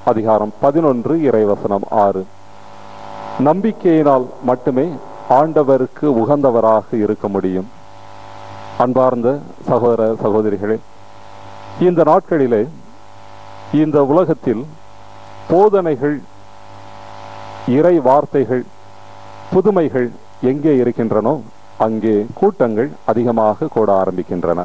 அதிகாரம் பதினொன்று இறைவசனம் ஆறு நம்பிக்கையினால் மட்டுமே ஆண்டவருக்கு உகந்தவராக இருக்க முடியும் அன்பார்ந்த சகோதர சகோதரிகளே இந்த நாட்களிலே இந்த உலகத்தில் போதனைகள் இறை வார்த்தைகள் புதுமைகள் எங்கே இருக்கின்றனோ அங்கே கூட்டங்கள் அதிகமாக கூட ஆரம்பிக்கின்றன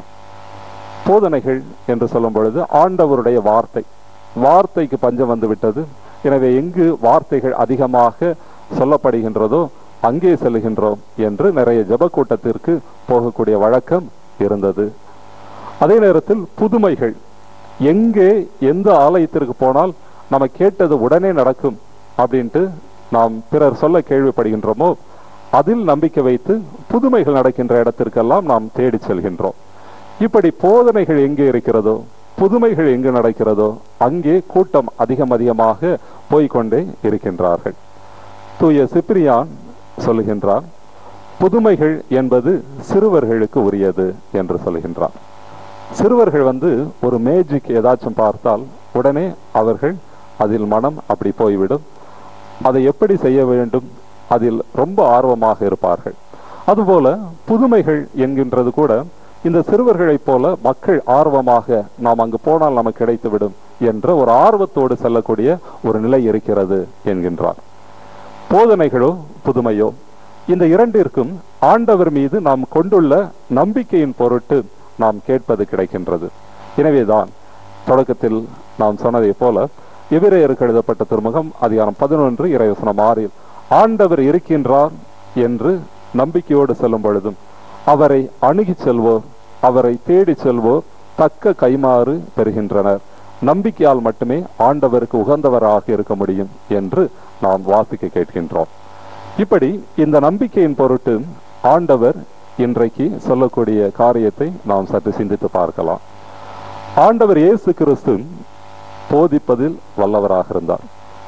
போதனைகள் என்று சொல்லும் பொழுது ஆண்டவருடைய வார்த்தை வார்த்தைக்கு பஞ்சம் வந்து விட்டது எனவே எங்கு வார்த்தைகள் அதிகமாக சொல்லப்படுகின்றதோ அங்கே செல்கின்றோம் என்று நிறைய ஜெப கூட்டத்திற்கு போகக்கூடிய வழக்கம் இருந்தது அதே நேரத்தில் புதுமைகள் எங்கே எந்த ஆலயத்திற்கு போனால் நம்ம கேட்டது உடனே நடக்கும் அப்படின்ட்டு நாம் பிறர் சொல்ல கேள்விப்படுகின்றோமோ அதில் நம்பிக்கை வைத்து புதுமைகள் நடக்கின்ற இடத்திற்கெல்லாம் நாம் தேடி செல்கின்றோம் இப்படி போதனைகள் எங்கே இருக்கிறதோ புதுமைகள் எங்கு நடக்கிறதோ அங்கே கூட்டம் அதிகம் அதிகமாக போய்க்கொண்டே இருக்கின்றார்கள் தூய சிப்ரியான் சொல்லுகின்றார் புதுமைகள் என்பது சிறுவர்களுக்கு உரியது என்று சொல்கின்றார் சிறுவர்கள் வந்து ஒரு மேஜிக் ஏதாச்சும் பார்த்தால் உடனே அவர்கள் அதில் மனம் அப்படி போய்விடும் அதை எப்படி செய்ய வேண்டும் அதில் ரொம்ப ஆர்வமாக இருப்பார்கள் அதுபோல புதுமைகள் என்கின்றது கூட இந்த சிறுவர்களைப் போல மக்கள் ஆர்வமாக நாம் அங்கு போனால் நமக்கு கிடைத்துவிடும் என்ற ஒரு ஆர்வத்தோடு செல்லக்கூடிய ஒரு நிலை இருக்கிறது என்கின்றார் போதனைகளோ புதுமையோ இந்த இரண்டிற்கும் ஆண்டவர் மீது நாம் கொண்டுள்ள நம்பிக்கையின் பொருட்டு நாம் கேட்பது கிடைக்கின்றது எனவேதான் தொடக்கத்தில் நாம் சொன்னதைப் போல எபிரேயருக்கு எழுதப்பட்ட திருமுகம் அதிகாரம் பதினொன்று இறைவசனம் ஆறில் ஆண்டவர் இருக்கின்றார் என்று நம்பிக்கையோடு செல்லும் பொழுதும் அவரை அணுகிச் செல்வோர் அவரை தேடிச் செல்வோர் தக்க கைமாறு பெறுகின்றனர் நம்பிக்கையால் மட்டுமே ஆண்டவருக்கு உகந்தவராக இருக்க முடியும் என்று நாம் வாசிக்க கேட்கின்றோம் இப்படி இந்த நம்பிக்கையின் பொருட்டு ஆண்டவர் இன்றைக்கு சொல்லக்கூடிய காரியத்தை நாம் சற்று சிந்தித்து பார்க்கலாம் ஆண்டவர் இயேசு கிறிஸ்து போதிப்பதில் வல்லவராக இருந்தார்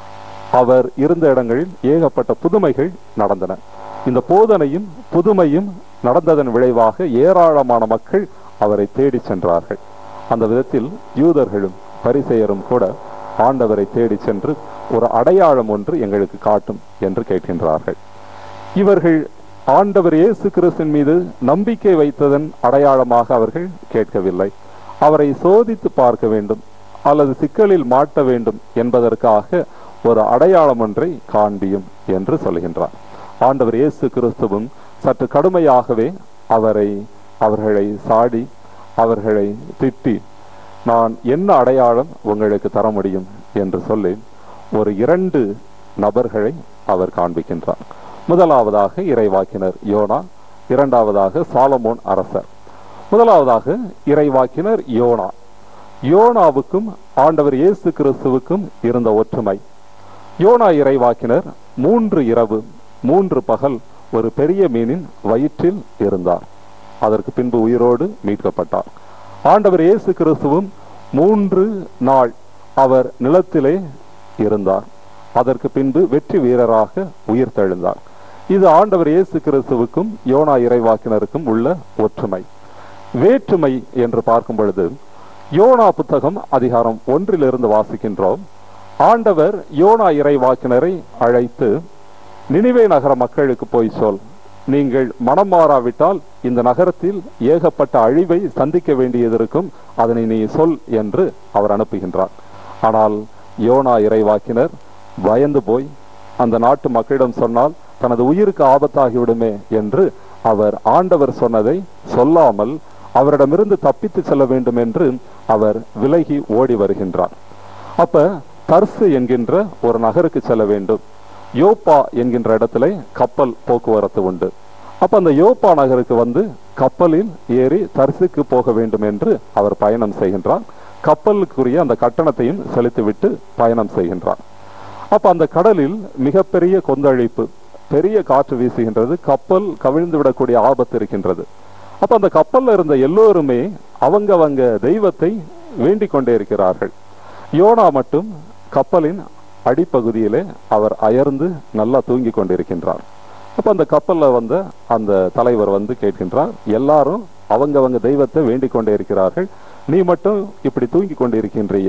அவர் இருந்த இடங்களில் ஏகப்பட்ட புதுமைகள் நடந்தன இந்த போதனையும் புதுமையும் நடந்ததன் விளைவாக ஏராளமான மக்கள் அவரை தேடி சென்றார்கள் அந்த விதத்தில் யூதர்களும் பரிசெயரும் கூட ஆண்டவரை தேடி சென்று ஒரு அடையாளம் ஒன்று எங்களுக்கு காட்டும் என்று கேட்கின்றார்கள் இவர்கள் ஆண்டவர் இயேசு கிறிஸ்தின் மீது நம்பிக்கை வைத்ததன் அடையாளமாக அவர்கள் கேட்கவில்லை அவரை சோதித்து பார்க்க வேண்டும் அல்லது சிக்கலில் மாட்ட வேண்டும் என்பதற்காக ஒரு அடையாளம் ஒன்றை காண்பியும் என்று சொல்கின்றார் ஆண்டவர் இயேசு கிறிஸ்துவும் சற்று கடுமையாகவே அவரை அவர்களை சாடி அவர்களை திட்டி நான் என்ன அடையாளம் உங்களுக்கு தர முடியும் என்று சொல்லி ஒரு இரண்டு நபர்களை அவர் காண்பிக்கின்றார் முதலாவதாக இறைவாக்கினர் யோனா இரண்டாவதாக சாலமோன் அரசர் முதலாவதாக இறைவாக்கினர் யோனா யோனாவுக்கும் ஆண்டவர் இயேசு கிறிஸ்துவுக்கும் இருந்த ஒற்றுமை யோனா இறைவாக்கினர் மூன்று இரவு மூன்று பகல் ஒரு பெரிய மீனின் வயிற்றில் இருந்தார் அதற்கு பின்பு உயிரோடு மீட்கப்பட்டார் ஆண்டவர் இயேசு கிறிஸ்துவும் மூன்று நாள் அவர் நிலத்திலே இருந்தார் அதற்கு பின்பு வெற்றி வீரராக உயிர் தெழுந்தார் இது ஆண்டவர் இயேசு கிறிஸ்துவுக்கும் யோனா இறைவாக்கினருக்கும் உள்ள ஒற்றுமை வேற்றுமை என்று பார்க்கும் பொழுது யோனா புத்தகம் அதிகாரம் ஒன்றிலிருந்து வாசிக்கின்றோம் ஆண்டவர் யோனா இறைவாக்கினரை அழைத்து நினிவே நகர மக்களுக்கு போய் சொல் நீங்கள் மனம் மாறாவிட்டால் இந்த நகரத்தில் ஏகப்பட்ட அழிவை சந்திக்க வேண்டியதற்கும் அதனை நீ சொல் என்று அவர் அனுப்புகின்றார் ஆனால் யோனா இறைவாக்கினர் பயந்து போய் அந்த நாட்டு மக்களிடம் சொன்னால் தனது உயிருக்கு ஆபத்தாகிவிடுமே என்று அவர் ஆண்டவர் சொன்னதை சொல்லாமல் அவரிடமிருந்து தப்பித்து செல்ல வேண்டும் என்று அவர் விலகி ஓடி வருகின்றார் அப்ப தர்சு என்கின்ற ஒரு நகருக்கு செல்ல வேண்டும் யோப்பா என்கின்ற இடத்துல கப்பல் போக்குவரத்து உண்டு அப்ப அந்த யோப்பா நகருக்கு வந்து கப்பலில் ஏறி தரிசுக்கு போக வேண்டும் என்று அவர் பயணம் செய்கின்றார் கப்பலுக்குரிய அந்த கட்டணத்தையும் செலுத்திவிட்டு பயணம் செய்கின்றார் அப்ப அந்த கடலில் மிகப்பெரிய கொந்தளிப்பு பெரிய காற்று வீசுகின்றது கப்பல் கவிழ்ந்து விடக்கூடிய ஆபத்து இருக்கின்றது அப்ப அந்த கப்பல்ல இருந்த எல்லோருமே அவங்க அவங்க தெய்வத்தை வேண்டிக் கொண்டே இருக்கிறார்கள் யோனா மட்டும் கப்பலின் அடிப்பகுதியிலே அவர் அயர்ந்து நல்லா தூங்கி கொண்டிருக்கின்றார் அப்ப அந்த கப்பல்ல வந்த அந்த தலைவர் வந்து கேட்கின்றார் எல்லாரும் அவங்க அவங்க தெய்வத்தை வேண்டிக் கொண்டே இருக்கிறார்கள் நீ மட்டும் இப்படி தூங்கி கொண்டிருக்கின்றியே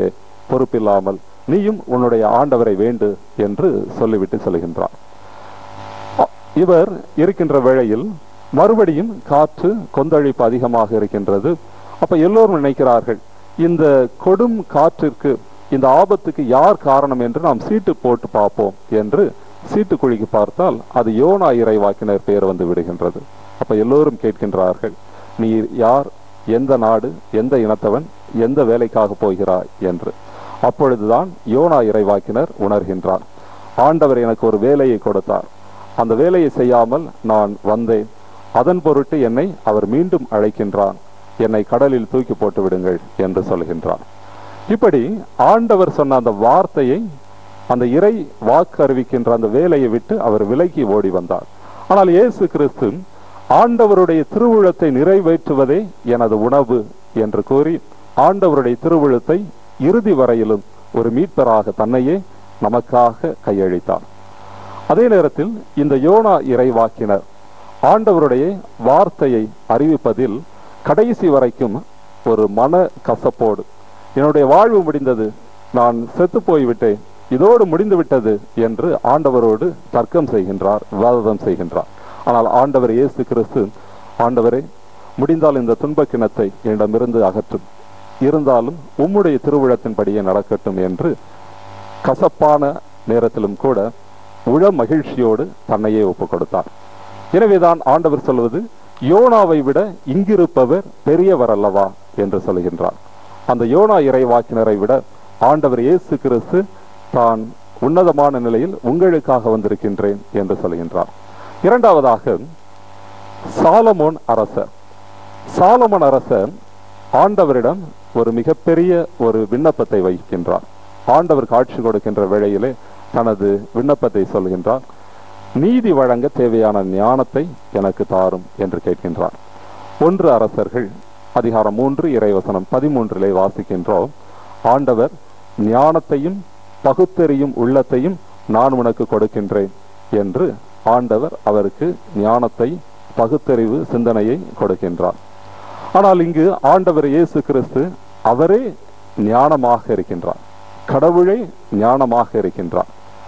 பொறுப்பில்லாமல் நீயும் உன்னுடைய ஆண்டவரை வேண்டு என்று சொல்லிவிட்டு செல்கின்றார் அ- இவர் இருக்கின்ற வேளையில் மறுபடியும் காற்று கொந்தளிப்பு அதிகமாக இருக்கின்றது அப்ப எல்லோரும் நினைக்கிறார்கள் இந்த கொடும் காற்றிற்கு இந்த ஆபத்துக்கு யார் காரணம் என்று நாம் சீட்டு போட்டு பார்ப்போம் என்று சீட்டு குழிக்கு பார்த்தால் அது யோனா இறைவாக்கினர் பெயர் வந்து விடுகின்றது அப்ப எல்லோரும் கேட்கின்றார்கள் நீ யார் எந்த நாடு எந்த இனத்தவன் எந்த வேலைக்காக போகிறாய் என்று அப்பொழுதுதான் யோனா இறைவாக்கினர் உணர்கின்றார் ஆண்டவர் எனக்கு ஒரு வேலையை கொடுத்தார் அந்த வேலையை செய்யாமல் நான் வந்தேன் அதன் பொருட்டு என்னை அவர் மீண்டும் அழைக்கின்றார் என்னை கடலில் தூக்கி போட்டு விடுங்கள் என்று சொல்கின்றார் இப்படி ஆண்டவர் சொன்ன அந்த வார்த்தையை அந்த இறை வாக்கு அறிவிக்கின்ற அந்த வேலையை விட்டு அவர் விலகி ஓடி வந்தார் ஆனால் இயேசு கிறிஸ்து ஆண்டவருடைய திருவுளத்தை நிறைவேற்றுவதே எனது உணவு என்று கூறி ஆண்டவருடைய திருவுளத்தை இறுதி வரையிலும் ஒரு மீட்பராக தன்னையே நமக்காக கையளித்தார் அதே நேரத்தில் இந்த யோனா இறைவாக்கினர் ஆண்டவருடைய வார்த்தையை அறிவிப்பதில் கடைசி வரைக்கும் ஒரு மன கசப்போடு என்னுடைய வாழ்வு முடிந்தது நான் செத்து போய்விட்டேன் இதோடு முடிந்து விட்டது என்று ஆண்டவரோடு தர்க்கம் செய்கின்றார் விவாதம் செய்கின்றார் ஆனால் ஆண்டவர் இயேசு கிறிஸ்து ஆண்டவரே முடிந்தால் இந்த துன்பக் கிணத்தை என்னிடமிருந்து அகற்றும் இருந்தாலும் உம்முடைய திருவிழத்தின்படியே நடக்கட்டும் என்று கசப்பான நேரத்திலும் கூட உள மகிழ்ச்சியோடு தன்னையே ஒப்புக் கொடுத்தார் எனவேதான் ஆண்டவர் சொல்வது யோனாவை விட இங்கிருப்பவர் பெரியவர் அல்லவா என்று சொல்கின்றார் அந்த யோனா இறைவாக்கினரை விட ஆண்டவர் இயேசு கிறிஸ்து தான் உன்னதமான நிலையில் உங்களுக்காக வந்திருக்கின்றேன் என்று சொல்கின்றார் இரண்டாவதாக சாலமோன் அரசர் சாலமோன் அரசர் ஆண்டவரிடம் ஒரு மிகப்பெரிய ஒரு விண்ணப்பத்தை வைக்கின்றார் ஆண்டவர் காட்சி கொடுக்கின்ற வேளையிலே தனது விண்ணப்பத்தை சொல்கின்றார் நீதி வழங்க தேவையான ஞானத்தை எனக்கு தாரும் என்று கேட்கின்றார் ஒன்று அரசர்கள் அதிகாரம் மூன்று இறைவசனம் பதிமூன்றிலே வாசிக்கின்றோம் ஆண்டவர் ஞானத்தையும் பகுத்தறியும் உள்ளத்தையும் நான் உனக்கு கொடுக்கின்றேன் என்று ஆண்டவர் அவருக்கு ஞானத்தை பகுத்தறிவு சிந்தனையை கொடுக்கின்றார் ஆனால் இங்கு ஆண்டவர் இயேசு கிறிஸ்து அவரே ஞானமாக இருக்கின்றார் கடவுளே ஞானமாக இருக்கின்றார்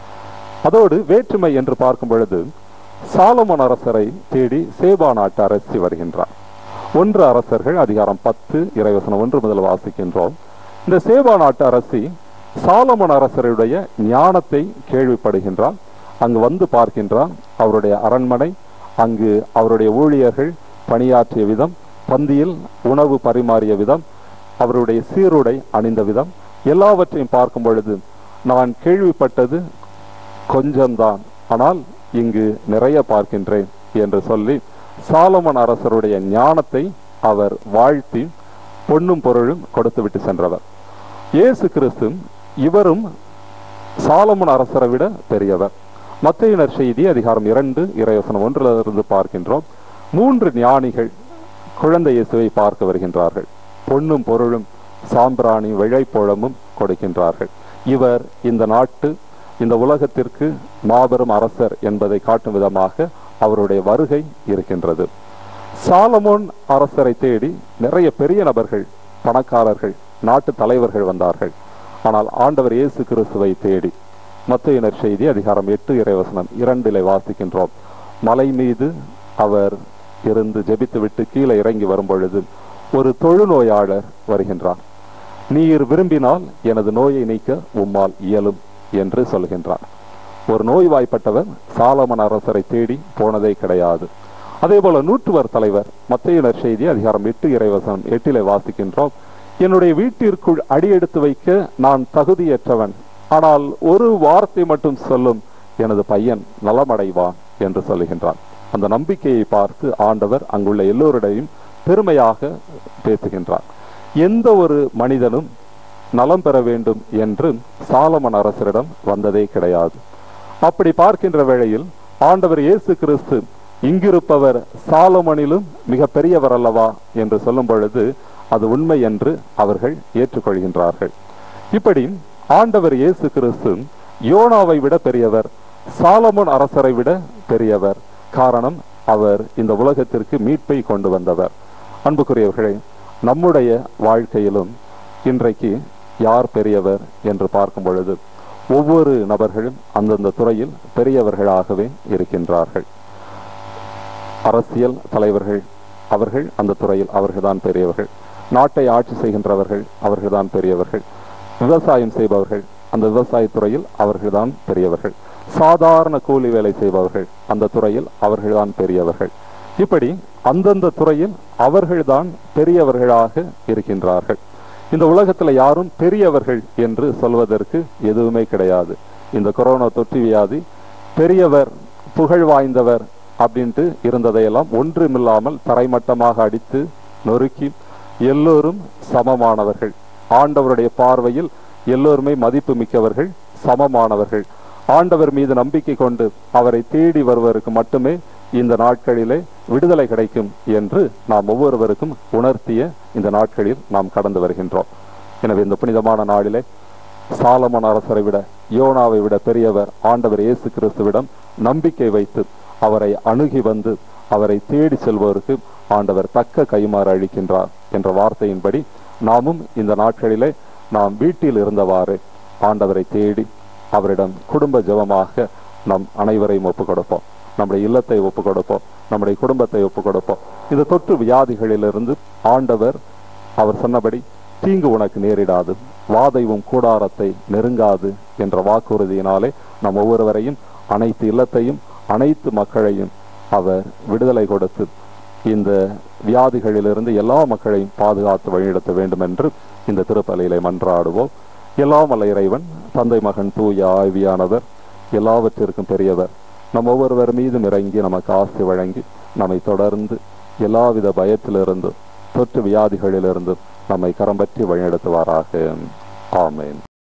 அதோடு வேற்றுமை என்று பார்க்கும் பொழுது சாலமன் அரசரை தேடி சேபா நாட்டு அரசி வருகின்றார் ஒன்று அரசர்கள் அதிகாரம் பத்து இறைவசனம் ஒன்று முதல் வாசிக்கின்றோம் இந்த சேபா நாட்டு அரசி சாலமன் அரசருடைய ஞானத்தை கேள்விப்படுகின்றார் அங்கு வந்து பார்க்கின்றார் அவருடைய அரண்மனை அங்கு அவருடைய ஊழியர்கள் பணியாற்றிய விதம் பந்தியில் உணவு பரிமாறிய விதம் அவருடைய சீருடை அணிந்த விதம் எல்லாவற்றையும் பார்க்கும் பொழுது நான் கேள்விப்பட்டது கொஞ்சம்தான் ஆனால் இங்கு நிறைய பார்க்கின்றேன் என்று சொல்லி சாலமன் அரசருடைய ஞானத்தை அவர் வாழ்த்தி பொன்னும் பொருளும் கொடுத்து விட்டு சென்றவர் இயேசு கிறிஸ்து இவரும் சாலமன் அரசரை விட பெரியவர் மத்தையினர் செய்தி அதிகாரம் இரண்டு இறைவசனம் ஒன்றிலிருந்து பார்க்கின்றோம் மூன்று ஞானிகள் குழந்தை இயேசுவை பார்க்க வருகின்றார்கள் பொன்னும் பொருளும் சாம்பிராணி விழைப்பழமும் கொடுக்கின்றார்கள் இவர் இந்த நாட்டு இந்த உலகத்திற்கு மாபெரும் அரசர் என்பதை காட்டும் விதமாக அவருடைய வருகை இருக்கின்றது சாலமோன் அரசரை தேடி நிறைய பெரிய நபர்கள் பணக்காரர்கள் நாட்டு தலைவர்கள் வந்தார்கள் ஆனால் ஆண்டவர் இயேசு கிறிஸ்துவை தேடி மத்தையினர் செய்தி அதிகாரம் எட்டு இறைவசனம் இரண்டிலே வாசிக்கின்றோம் மலை மீது அவர் இருந்து ஜெபித்துவிட்டு கீழே இறங்கி வரும் பொழுது ஒரு தொழுநோயாளர் வருகின்றார் நீர் விரும்பினால் எனது நோயை நீக்க உம்மால் இயலும் என்று சொல்கின்றார் ஒரு நோய்வாய்ப்பட்டவர் சாலமன் அரசரை தேடி போனதே கிடையாது அதே போல நூற்றுவர் தலைவர் மத்தையினர் செய்தி அதிகாரம் எட்டு இறைவசனம் எட்டிலே வாசிக்கின்றோம் என்னுடைய வீட்டிற்குள் அடியெடுத்து வைக்க நான் தகுதியற்றவன் ஆனால் ஒரு வார்த்தை மட்டும் சொல்லும் எனது பையன் நலமடைவான் என்று சொல்லுகின்றான் அந்த நம்பிக்கையை பார்த்து ஆண்டவர் அங்குள்ள எல்லோரிடையும் பெருமையாக பேசுகின்றார் எந்த ஒரு மனிதனும் நலம் பெற வேண்டும் என்று சாலமன் அரசரிடம் வந்ததே கிடையாது அப்படி பார்க்கின்ற வேளையில் ஆண்டவர் இயேசு கிறிஸ்து இங்கிருப்பவர் சாலமனிலும் மிக பெரியவர் அல்லவா என்று சொல்லும் பொழுது அது உண்மை என்று அவர்கள் ஏற்றுக்கொள்கின்றார்கள் இப்படி ஆண்டவர் இயேசு கிறிஸ்து யோனாவை விட பெரியவர் சாலமோன் அரசரை விட பெரியவர் காரணம் அவர் இந்த உலகத்திற்கு மீட்பை கொண்டு வந்தவர் அன்புக்குரியவர்களே நம்முடைய வாழ்க்கையிலும் இன்றைக்கு யார் பெரியவர் என்று பார்க்கும் பொழுது ஒவ்வொரு நபர்களும் அந்தந்த துறையில் பெரியவர்களாகவே இருக்கின்றார்கள் அரசியல் தலைவர்கள் அவர்கள் அந்த துறையில் அவர்கள்தான் பெரியவர்கள் நாட்டை ஆட்சி செய்கின்றவர்கள் அவர்கள்தான் பெரியவர்கள் விவசாயம் செய்பவர்கள் அந்த விவசாய துறையில் அவர்கள்தான் பெரியவர்கள் சாதாரண கூலி வேலை செய்பவர்கள் அந்த துறையில் அவர்கள்தான் பெரியவர்கள் இப்படி அந்தந்த துறையில் அவர்கள்தான் பெரியவர்களாக இருக்கின்றார்கள் இந்த உலகத்துல யாரும் பெரியவர்கள் என்று சொல்வதற்கு எதுவுமே கிடையாது இந்த கொரோனா தொற்று வியாதி பெரியவர் புகழ் வாய்ந்தவர் அப்படின்ட்டு இருந்ததையெல்லாம் ஒன்றுமில்லாமல் தரைமட்டமாக அடித்து நொறுக்கி எல்லோரும் சமமானவர்கள் ஆண்டவருடைய பார்வையில் எல்லோருமே மதிப்பு மிக்கவர்கள் சமமானவர்கள் ஆண்டவர் மீது நம்பிக்கை கொண்டு அவரை தேடி வருவதற்கு மட்டுமே இந்த நாட்களிலே விடுதலை கிடைக்கும் என்று நாம் ஒவ்வொருவருக்கும் உணர்த்திய இந்த நாட்களில் நாம் கடந்து வருகின்றோம் எனவே இந்த புனிதமான நாளிலே சாலமன் அரசரை விட யோனாவை விட பெரியவர் ஆண்டவர் இயேசு கிறிஸ்துவிடம் நம்பிக்கை வைத்து அவரை அணுகி வந்து அவரை தேடி செல்வோருக்கு ஆண்டவர் தக்க கைமாறு அளிக்கின்றார் என்ற வார்த்தையின்படி நாமும் இந்த நாட்களிலே நாம் வீட்டில் இருந்தவாறு ஆண்டவரை தேடி அவரிடம் குடும்ப ஜெபமாக நம் அனைவரையும் ஒப்புக் கொடுப்போம் நம்முடைய இல்லத்தை ஒப்புக் கொடுப்போம் நம்முடைய குடும்பத்தை ஒப்புக் கொடுப்போம் இந்த தொற்று வியாதிகளிலிருந்து ஆண்டவர் அவர் சொன்னபடி தீங்கு உனக்கு நேரிடாது வாதைவும் கூடாரத்தை நெருங்காது என்ற வாக்குறுதியினாலே நம் ஒவ்வொருவரையும் அனைத்து இல்லத்தையும் அனைத்து மக்களையும் அவர் விடுதலை கொடுத்து இந்த வியாதிகளிலிருந்து எல்லா மக்களையும் பாதுகாத்து வழிநடத்த வேண்டும் என்று இந்த திருப்பலியிலே மன்றாடுவோம் எல்லாம் வல்ல இறைவன் தந்தை மகன் தூய ஆய்வியானவர் எல்லாவற்றிற்கும் பெரியவர் நம் ஒவ்வொருவர் மீதும் இறங்கி நமக்கு ஆசை வழங்கி நம்மை தொடர்ந்து எல்லாவித பயத்திலிருந்து தொற்று வியாதிகளிலிருந்து நம்மை கரம் பற்றி வழிநடத்துவாராக ஆமேன்